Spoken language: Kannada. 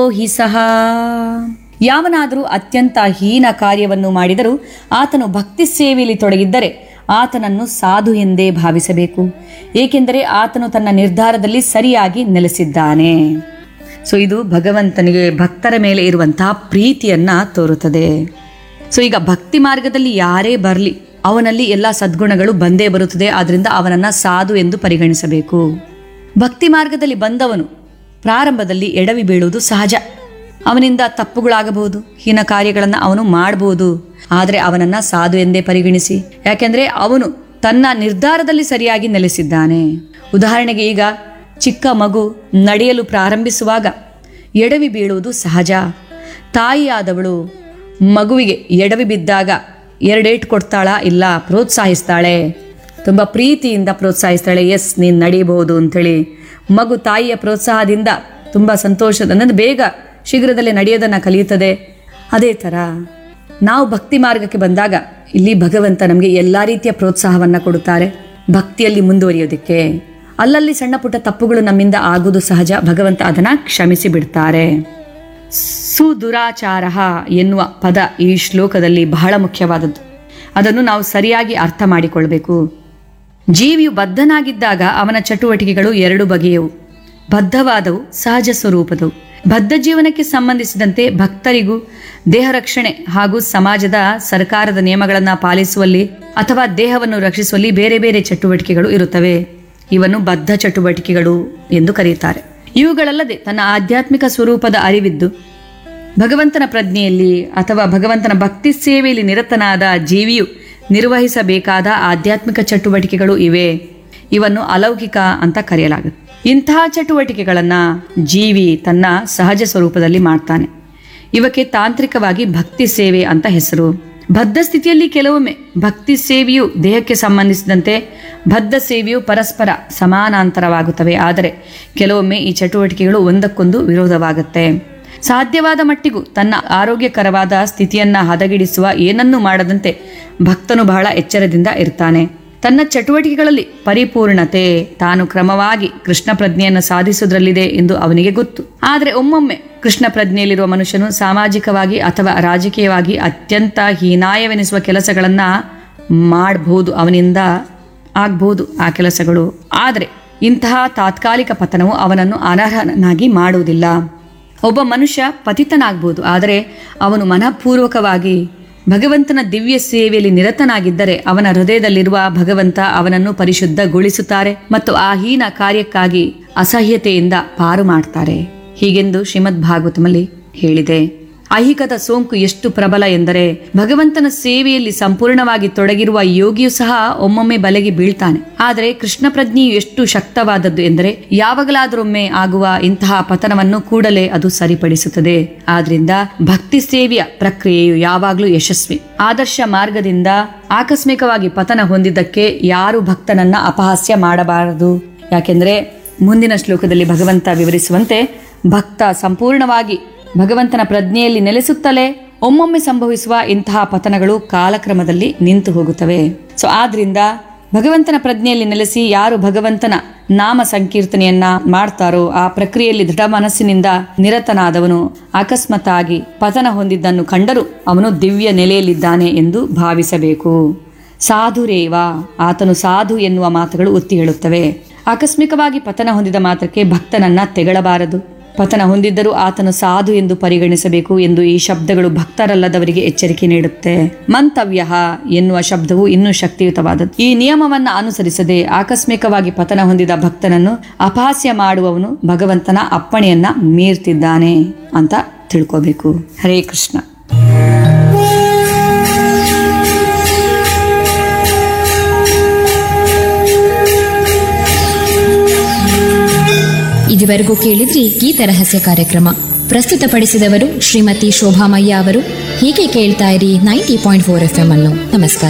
ಹಿ ಸಹ ಯಾವನಾದರೂ ಅತ್ಯಂತ ಹೀನ ಕಾರ್ಯವನ್ನು ಮಾಡಿದರೂ ಆತನು ಭಕ್ತಿ ಸೇವೆಯಲ್ಲಿ ತೊಡಗಿದ್ದರೆ ಆತನನ್ನು ಸಾಧು ಎಂದೇ ಭಾವಿಸಬೇಕು ಏಕೆಂದರೆ ಆತನು ತನ್ನ ನಿರ್ಧಾರದಲ್ಲಿ ಸರಿಯಾಗಿ ನೆಲೆಸಿದ್ದಾನೆ ಸೊ ಇದು ಭಗವಂತನಿಗೆ ಭಕ್ತರ ಮೇಲೆ ಇರುವಂತಹ ಪ್ರೀತಿಯನ್ನ ತೋರುತ್ತದೆ ಸೊ ಈಗ ಭಕ್ತಿ ಮಾರ್ಗದಲ್ಲಿ ಯಾರೇ ಬರಲಿ ಅವನಲ್ಲಿ ಎಲ್ಲ ಸದ್ಗುಣಗಳು ಬಂದೇ ಬರುತ್ತದೆ ಆದ್ರಿಂದ ಅವನನ್ನ ಸಾಧು ಎಂದು ಪರಿಗಣಿಸಬೇಕು ಭಕ್ತಿ ಮಾರ್ಗದಲ್ಲಿ ಬಂದವನು ಪ್ರಾರಂಭದಲ್ಲಿ ಎಡವಿ ಬೀಳುವುದು ಸಹಜ ಅವನಿಂದ ತಪ್ಪುಗಳಾಗಬಹುದು ಹೀನ ಕಾರ್ಯಗಳನ್ನು ಅವನು ಮಾಡಬಹುದು ಆದರೆ ಅವನನ್ನ ಸಾಧು ಎಂದೇ ಪರಿಗಣಿಸಿ ಯಾಕೆಂದ್ರೆ ಅವನು ತನ್ನ ನಿರ್ಧಾರದಲ್ಲಿ ಸರಿಯಾಗಿ ನೆಲೆಸಿದ್ದಾನೆ ಉದಾಹರಣೆಗೆ ಈಗ ಚಿಕ್ಕ ಮಗು ನಡೆಯಲು ಪ್ರಾರಂಭಿಸುವಾಗ ಎಡವಿ ಬೀಳುವುದು ಸಹಜ ತಾಯಿಯಾದವಳು ಮಗುವಿಗೆ ಎಡವಿ ಬಿದ್ದಾಗ ಎರಡೇಟ್ ಕೊಡ್ತಾಳಾ ಇಲ್ಲ ಪ್ರೋತ್ಸಾಹಿಸ್ತಾಳೆ ತುಂಬ ಪ್ರೀತಿಯಿಂದ ಪ್ರೋತ್ಸಾಹಿಸ್ತಾಳೆ ಎಸ್ ನೀನು ನಡೀಬಹುದು ಅಂಥೇಳಿ ಮಗು ತಾಯಿಯ ಪ್ರೋತ್ಸಾಹದಿಂದ ತುಂಬ ಸಂತೋಷದ ಅಂದರೆ ಬೇಗ ಶೀಘ್ರದಲ್ಲೇ ನಡೆಯೋದನ್ನು ಕಲಿಯುತ್ತದೆ ಅದೇ ಥರ ನಾವು ಭಕ್ತಿ ಮಾರ್ಗಕ್ಕೆ ಬಂದಾಗ ಇಲ್ಲಿ ಭಗವಂತ ನಮಗೆ ಎಲ್ಲ ರೀತಿಯ ಪ್ರೋತ್ಸಾಹವನ್ನು ಕೊಡುತ್ತಾರೆ ಭಕ್ತಿಯಲ್ಲಿ ಮುಂದುವರಿಯೋದಕ್ಕೆ ಅಲ್ಲಲ್ಲಿ ಸಣ್ಣ ಪುಟ್ಟ ತಪ್ಪುಗಳು ನಮ್ಮಿಂದ ಆಗುವುದು ಸಹಜ ಭಗವಂತ ಅದನ್ನು ಕ್ಷಮಿಸಿ ಬಿಡ್ತಾರೆ ಸುದುರಾಚಾರ ಎನ್ನುವ ಪದ ಈ ಶ್ಲೋಕದಲ್ಲಿ ಬಹಳ ಮುಖ್ಯವಾದದ್ದು ಅದನ್ನು ನಾವು ಸರಿಯಾಗಿ ಅರ್ಥ ಮಾಡಿಕೊಳ್ಬೇಕು ಜೀವಿಯು ಬದ್ಧನಾಗಿದ್ದಾಗ ಅವನ ಚಟುವಟಿಕೆಗಳು ಎರಡು ಬಗೆಯವು ಬದ್ಧವಾದವು ಸಹಜ ಸ್ವರೂಪದವು ಬದ್ಧ ಜೀವನಕ್ಕೆ ಸಂಬಂಧಿಸಿದಂತೆ ಭಕ್ತರಿಗೂ ದೇಹ ರಕ್ಷಣೆ ಹಾಗೂ ಸಮಾಜದ ಸರ್ಕಾರದ ನಿಯಮಗಳನ್ನು ಪಾಲಿಸುವಲ್ಲಿ ಅಥವಾ ದೇಹವನ್ನು ರಕ್ಷಿಸುವಲ್ಲಿ ಬೇರೆ ಬೇರೆ ಚಟುವಟಿಕೆಗಳು ಇರುತ್ತವೆ ಇವನ್ನು ಬದ್ಧ ಚಟುವಟಿಕೆಗಳು ಎಂದು ಕರೆಯುತ್ತಾರೆ ಇವುಗಳಲ್ಲದೆ ತನ್ನ ಆಧ್ಯಾತ್ಮಿಕ ಸ್ವರೂಪದ ಅರಿವಿದ್ದು ಭಗವಂತನ ಪ್ರಜ್ಞೆಯಲ್ಲಿ ಅಥವಾ ಭಗವಂತನ ಭಕ್ತಿ ಸೇವೆಯಲ್ಲಿ ನಿರತನಾದ ಜೀವಿಯು ನಿರ್ವಹಿಸಬೇಕಾದ ಆಧ್ಯಾತ್ಮಿಕ ಚಟುವಟಿಕೆಗಳು ಇವೆ ಇವನ್ನು ಅಲೌಕಿಕ ಅಂತ ಕರೆಯಲಾಗುತ್ತೆ ಇಂತಹ ಚಟುವಟಿಕೆಗಳನ್ನ ಜೀವಿ ತನ್ನ ಸಹಜ ಸ್ವರೂಪದಲ್ಲಿ ಮಾಡ್ತಾನೆ ಇವಕ್ಕೆ ತಾಂತ್ರಿಕವಾಗಿ ಭಕ್ತಿ ಸೇವೆ ಅಂತ ಹೆಸರು ಬದ್ಧ ಸ್ಥಿತಿಯಲ್ಲಿ ಕೆಲವೊಮ್ಮೆ ಭಕ್ತಿ ಸೇವೆಯು ದೇಹಕ್ಕೆ ಸಂಬಂಧಿಸಿದಂತೆ ಬದ್ಧ ಸೇವೆಯು ಪರಸ್ಪರ ಸಮಾನಾಂತರವಾಗುತ್ತವೆ ಆದರೆ ಕೆಲವೊಮ್ಮೆ ಈ ಚಟುವಟಿಕೆಗಳು ಒಂದಕ್ಕೊಂದು ವಿರೋಧವಾಗುತ್ತೆ ಸಾಧ್ಯವಾದ ಮಟ್ಟಿಗೂ ತನ್ನ ಆರೋಗ್ಯಕರವಾದ ಸ್ಥಿತಿಯನ್ನ ಹದಗೆಡಿಸುವ ಏನನ್ನೂ ಮಾಡದಂತೆ ಭಕ್ತನು ಬಹಳ ಎಚ್ಚರದಿಂದ ಇರ್ತಾನೆ ತನ್ನ ಚಟುವಟಿಕೆಗಳಲ್ಲಿ ಪರಿಪೂರ್ಣತೆ ತಾನು ಕ್ರಮವಾಗಿ ಕೃಷ್ಣ ಪ್ರಜ್ಞೆಯನ್ನು ಸಾಧಿಸುವುದರಲ್ಲಿದೆ ಎಂದು ಅವನಿಗೆ ಗೊತ್ತು ಆದರೆ ಒಮ್ಮೊಮ್ಮೆ ಕೃಷ್ಣ ಪ್ರಜ್ಞೆಯಲ್ಲಿರುವ ಮನುಷ್ಯನು ಸಾಮಾಜಿಕವಾಗಿ ಅಥವಾ ರಾಜಕೀಯವಾಗಿ ಅತ್ಯಂತ ಹೀನಾಯವೆನಿಸುವ ಕೆಲಸಗಳನ್ನ ಮಾಡಬಹುದು ಅವನಿಂದ ಆಗ್ಬಹುದು ಆ ಕೆಲಸಗಳು ಆದರೆ ಇಂತಹ ತಾತ್ಕಾಲಿಕ ಪತನವು ಅವನನ್ನು ಅನರ್ಹನಾಗಿ ಮಾಡುವುದಿಲ್ಲ ಒಬ್ಬ ಮನುಷ್ಯ ಪತಿತನಾಗ್ಬೋದು ಆದರೆ ಅವನು ಮನಃಪೂರ್ವಕವಾಗಿ ಭಗವಂತನ ದಿವ್ಯ ಸೇವೆಯಲ್ಲಿ ನಿರತನಾಗಿದ್ದರೆ ಅವನ ಹೃದಯದಲ್ಲಿರುವ ಭಗವಂತ ಅವನನ್ನು ಪರಿಶುದ್ಧಗೊಳಿಸುತ್ತಾರೆ ಮತ್ತು ಆ ಹೀನ ಕಾರ್ಯಕ್ಕಾಗಿ ಅಸಹ್ಯತೆಯಿಂದ ಪಾರು ಮಾಡ್ತಾರೆ ಹೀಗೆಂದು ಶ್ರೀಮದ್ ಭಾಗವತಮಲ್ಲಿ ಹೇಳಿದೆ ಐಹಿಕದ ಸೋಂಕು ಎಷ್ಟು ಪ್ರಬಲ ಎಂದರೆ ಭಗವಂತನ ಸೇವೆಯಲ್ಲಿ ಸಂಪೂರ್ಣವಾಗಿ ತೊಡಗಿರುವ ಯೋಗಿಯು ಸಹ ಒಮ್ಮೊಮ್ಮೆ ಬಲೆಗೆ ಬೀಳ್ತಾನೆ ಆದರೆ ಕೃಷ್ಣ ಪ್ರಜ್ಞೆಯು ಎಷ್ಟು ಶಕ್ತವಾದದ್ದು ಎಂದರೆ ಯಾವಾಗಲಾದರೊಮ್ಮೆ ಆಗುವ ಇಂತಹ ಪತನವನ್ನು ಕೂಡಲೇ ಅದು ಸರಿಪಡಿಸುತ್ತದೆ ಆದ್ರಿಂದ ಭಕ್ತಿ ಸೇವೆಯ ಪ್ರಕ್ರಿಯೆಯು ಯಾವಾಗಲೂ ಯಶಸ್ವಿ ಆದರ್ಶ ಮಾರ್ಗದಿಂದ ಆಕಸ್ಮಿಕವಾಗಿ ಪತನ ಹೊಂದಿದ್ದಕ್ಕೆ ಯಾರು ಭಕ್ತನನ್ನ ಅಪಹಾಸ್ಯ ಮಾಡಬಾರದು ಯಾಕೆಂದ್ರೆ ಮುಂದಿನ ಶ್ಲೋಕದಲ್ಲಿ ಭಗವಂತ ವಿವರಿಸುವಂತೆ ಭಕ್ತ ಸಂಪೂರ್ಣವಾಗಿ ಭಗವಂತನ ಪ್ರಜ್ಞೆಯಲ್ಲಿ ನೆಲೆಸುತ್ತಲೇ ಒಮ್ಮೊಮ್ಮೆ ಸಂಭವಿಸುವ ಇಂತಹ ಪತನಗಳು ಕಾಲಕ್ರಮದಲ್ಲಿ ನಿಂತು ಹೋಗುತ್ತವೆ ಸೊ ಆದ್ರಿಂದ ಭಗವಂತನ ಪ್ರಜ್ಞೆಯಲ್ಲಿ ನೆಲೆಸಿ ಯಾರು ಭಗವಂತನ ನಾಮ ಸಂಕೀರ್ತನೆಯನ್ನ ಮಾಡ್ತಾರೋ ಆ ಪ್ರಕ್ರಿಯೆಯಲ್ಲಿ ದೃಢ ಮನಸ್ಸಿನಿಂದ ನಿರತನಾದವನು ಅಕಸ್ಮಾತ್ತಾಗಿ ಪತನ ಹೊಂದಿದ್ದನ್ನು ಕಂಡರೂ ಅವನು ದಿವ್ಯ ನೆಲೆಯಲ್ಲಿದ್ದಾನೆ ಎಂದು ಭಾವಿಸಬೇಕು ಸಾಧುರೇವ ಆತನು ಸಾಧು ಎನ್ನುವ ಮಾತುಗಳು ಒತ್ತಿ ಹೇಳುತ್ತವೆ ಆಕಸ್ಮಿಕವಾಗಿ ಪತನ ಹೊಂದಿದ ಮಾತ್ರಕ್ಕೆ ಭಕ್ತನನ್ನ ತೆಗಳಬಾರದು ಪತನ ಹೊಂದಿದ್ದರೂ ಆತನು ಸಾಧು ಎಂದು ಪರಿಗಣಿಸಬೇಕು ಎಂದು ಈ ಶಬ್ದಗಳು ಭಕ್ತರಲ್ಲದವರಿಗೆ ಎಚ್ಚರಿಕೆ ನೀಡುತ್ತೆ ಮಂತವ್ಯ ಎನ್ನುವ ಶಬ್ದವು ಇನ್ನೂ ಶಕ್ತಿಯುತವಾದದ್ದು ಈ ನಿಯಮವನ್ನ ಅನುಸರಿಸದೆ ಆಕಸ್ಮಿಕವಾಗಿ ಪತನ ಹೊಂದಿದ ಭಕ್ತನನ್ನು ಅಪಹಾಸ್ಯ ಮಾಡುವವನು ಭಗವಂತನ ಅಪ್ಪಣೆಯನ್ನ ಮೀರ್ತಿದ್ದಾನೆ ಅಂತ ತಿಳ್ಕೋಬೇಕು ಹರೇ ಕೃಷ್ಣ ಇದುವರೆಗೂ ಕೇಳಿದ್ರಿ ಗೀತ ರಹಸ್ಯ ಕಾರ್ಯಕ್ರಮ ಪ್ರಸ್ತುತಪಡಿಸಿದವರು ಶ್ರೀಮತಿ ಶೋಭಾಮಯ್ಯ ಅವರು ಹೀಗೆ ಕೇಳ್ತಾ ಇರಿ ninety point four F M ಅನ್ನು ನಮಸ್ಕಾರ